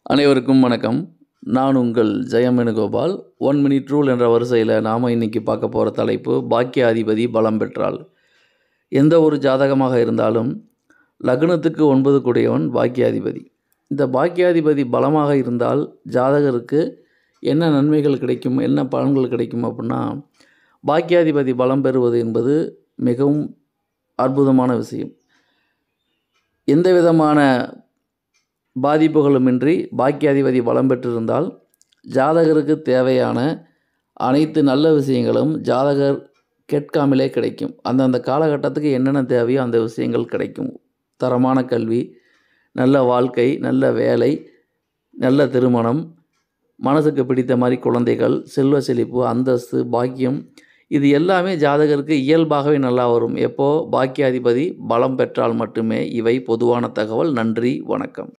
அனைவருக்கும் வணக்கம் நான் உங்கள் Jayam Venugopal one minute rule என்ற வரிசையில் நாம் இன்றைக்கி பார்க்க போகிற தலைப்பு பாக்கியாதிபதி பலம் பெற்றால் எந்த ஒரு ஜாதகமாக இருந்தாலும் லக்னத்துக்கு ஒன்பது கூடியவன் பாக்கியாதிபதி இந்த பாக்கியாதிபதி பலமாக இருந்தால் ஜாதகருக்கு என்ன நன்மைகள் கிடைக்கும் என்ன பலன்கள் கிடைக்கும் அப்படின்னா பாக்கியாதிபதி பலம் பெறுவது என்பது மிகவும் அற்புதமான விஷயம் எந்த விதமான பாதிப்புகளுமின்றி பாக்கியாதிபதி பலம் பெற்றிருந்தால் ஜாதகருக்கு தேவையான அனைத்து நல்ல விஷயங்களும் ஜாதகர் கேட்காமலே கிடைக்கும் அந்தந்த காலகட்டத்துக்கு என்னென்ன தேவையோ அந்த விஷயங்கள் கிடைக்கும் தரமான கல்வி நல்ல வாழ்க்கை நல்ல வேலை நல்ல திருமணம் மனசுக்கு பிடித்த மாதிரி குழந்தைகள் செல்வ செழிப்பு அந்தஸ்து பாக்கியம் இது எல்லாமே ஜாதகருக்கு இயல்பாகவே நல்லா வரும் எப்போ பாக்கியாதிபதி பலம் பெற்றால் மட்டுமே இவை பொதுவான தகவல் நன்றி வணக்கம்